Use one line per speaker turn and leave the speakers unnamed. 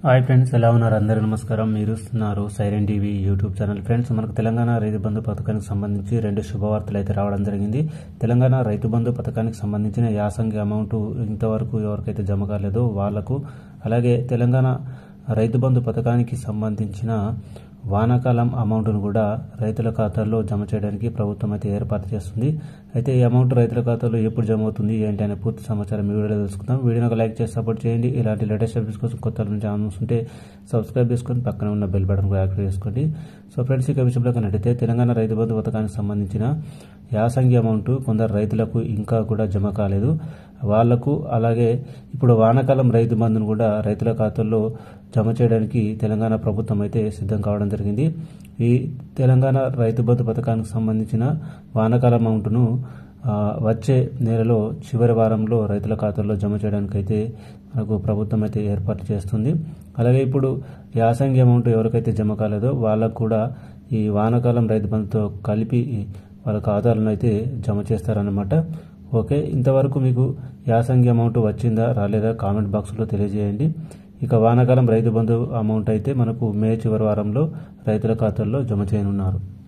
hi friends ఎలా ఉన్నారు అందరూ నమస్కారం మీరు ఇస్తున్నారు Siren TV YouTube channel friends మనకు తెలంగాణ రైతు బంధు పథకానికి సంబంధించి రెండు శుభవార్తలు అయితే రావడం జరిగింది తెలంగాణ రైతు బంధు పథకానికి సంబంధించిన యాసంగి అమౌంట్ ఇంతవరకు ఎవరికైతే జమ కాలేదో వాళ్లకు అలాగే తెలంగాణ రైతు బంధు పథకానికి సంబంధించిన వానాకాలం అమౌంట్ను కూడా రైతుల ఖాతాల్లో జమ చేయడానికి ప్రభుత్వం అయితే ఏర్పాటు చేస్తుంది అయితే ఈ అమౌంట్ రైతుల ఖాతాలో ఎప్పుడు జమ అవుతుంది ఏంటి అనే పూర్తి సమాచారం ఈ వీడియోలో తెలుసుకుందాం వీడియోని ఒక లైక్ చేసి సపోర్ట్ చేయండి ఇలాంటి లేటెస్ట్ అప్డేట్స్ కోసం కొత్త నుంచి ఛానల్స్ ఉంటే సబ్స్క్రైబ్ చేసుకొని పక్కన ఉన్న బెల్ బటన్ కూడా యాక్టివేట్ చేసుకోండి సో ఫ్రెండ్స్ ఇక విషయంలో కన్నట్టయితే తెలంగాణ రైతు బంధు పథకానికి సంబంధించిన యాసంగి అమౌంట్ కొందరు రైతులకు ఇంకా కూడా జమ కాలేదు వాళ్లకు అలాగే ఇప్పుడు వానాకాలం రైతు బంధును కూడా రైతుల ఖాతాల్లో జమ చేయడానికి తెలంగాణ ప్రభుత్వం అయితే సిద్ధం కావడం జరిగింది ఈ తెలంగాణ రైతు బంధు పథకానికి సంబంధించిన వానాకాలం అమౌంట్ను ఆ, వచ్చే నెలలో చివరి వారంలో రైతుల ఖాతాల్లో జమ చేయడానికి అయితే మనకు ప్రభుత్వం అయితే ఏర్పాటు చేస్తుంది అలాగే ఇప్పుడు యాసంగి అమౌంట్ ఎవరికైతే జమ కాలేదో వాళ్ళకు కూడా ఈ వానాకాలం రైతు బంధుతో కలిపి వాళ్ళ ఖాతాలను అయితే జమ చేస్తారన్నమాట ఓకే ఇంతవరకు మీకు యాసంగి అమౌంట్ వచ్చిందా రాలేదా కామెంట్ బాక్స్లో తెలియజేయండి ఇక వానాకాలం రైతు బంధు అమౌంట్ అయితే మనకు మే చివరి వారంలో రైతుల ఖాతాల్లో జమ చేయనున్నారు